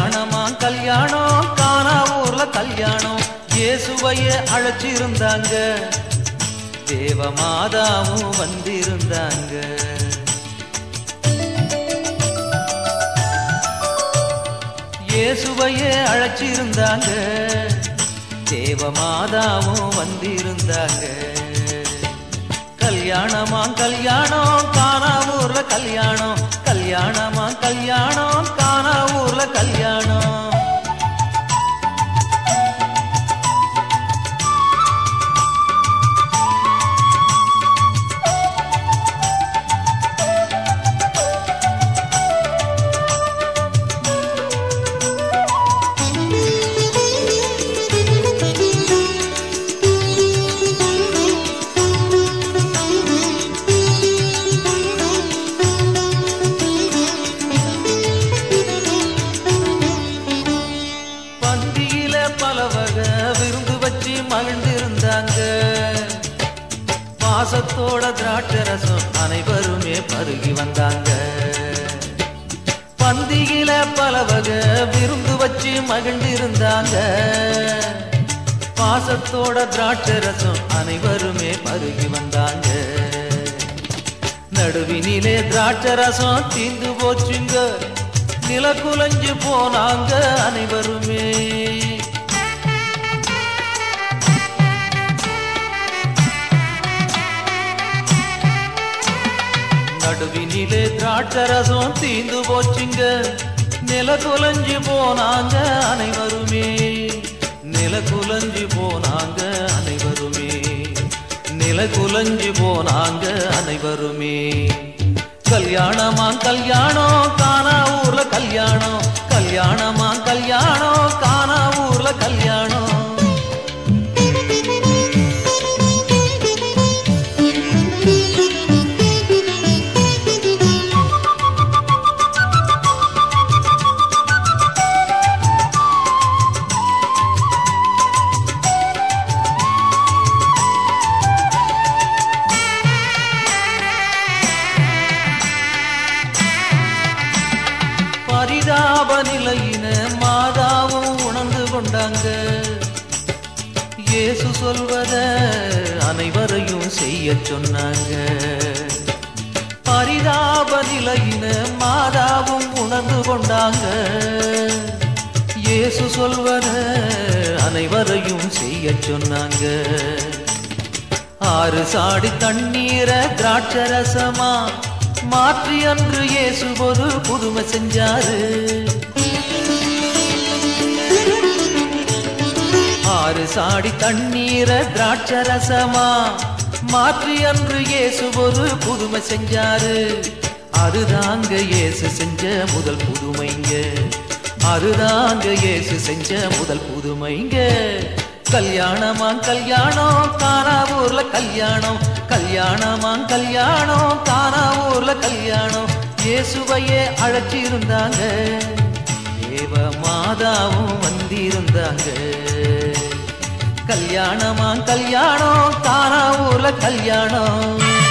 கல்யாணமா கல்யாணம் காணா ஊர்ல கல்யாணம் இயேசுவையே அழைச்சிருந்தாங்க தேவமாதாவும் வந்திருந்தாங்க இயேசுவையே அழைச்சிருந்தாங்க தேவமாதாவும் வந்திருந்தாங்க கல்யாணமா கல்யாணம் காணா ஊர்ல கல்யாணம் கல்யாணமா கல்யாணம் காணா ஊர்ல கல்யாணம் பந்தியில பல வகை விருந்து வச்சு மகிழ்ந்திருந்தாங்க பாசத்தோட திராட்சை ரசம் அனைவருமே பருகி வந்தாங்க பந்தியில பல வகை விருந்து வச்சு மகிழ்ந்திருந்தாங்க பாசத்தோட திராட்சை ரசம் அனைவருமே பருகி வந்தாங்க நடுவினிலே திராட்சை ரசம் தீந்து போச்சுங்க நில குலைஞ்சு போனாங்க அனைவருமே நடுவினிலே திராட்சை ரசம் தீந்து போச்சுங்க நில குலைஞ்சு போனாங்க அனைவருமே நில குலைஞ்சு போனாங்க அனைவருமே நில குலைஞ்சு போனாங்க அனைவருமே கல்யாணமா கல்யாணம் காணா ஊர்ல கல்யாணம் கல்யாணமா கல்யாணம் காணா ஊர்ல கல்யாணம் பரிதாப நிலையின மாதாவும் உணர்ந்து கொண்டாங்க இயேசு சொல்வத அனைவரையும் செய்ய சொன்னாங்க பரிதாப நிலையின மாதாவும் உணர்ந்து கொண்டாங்க இயேசு சொல்வத அனைவரையும் செய்ய சொன்னாங்க ஆறு சாடி தண்ணீரை திராட்சரசமா மாற்றி அன்று இயேசு ஒரு புதுமை செஞ்சாரு ஆறு சாடி தண்ணீரை திராட்சரசமா மாற்றி அன்று இயேசு ஒரு புதுமை செஞ்சாரு அதுதாங்க இயேசு செஞ்ச முதல் புதுமைங்க அதுதாங்க இயேசு செஞ்ச முதல் புதுமைங்க கல்யாணமா கல்யாணம் காணா ஊர்ல கல்யாணம் கல்யாணமா கல்யாணம் காணா ஊர்ல கல்யாணம் இயேசுவையே அழைச்சிருந்தாங்க தேவ மாதாவும் வந்திருந்தாங்க கல்யாணமா கல்யாணம் காணா ஊர்ல கல்யாணம்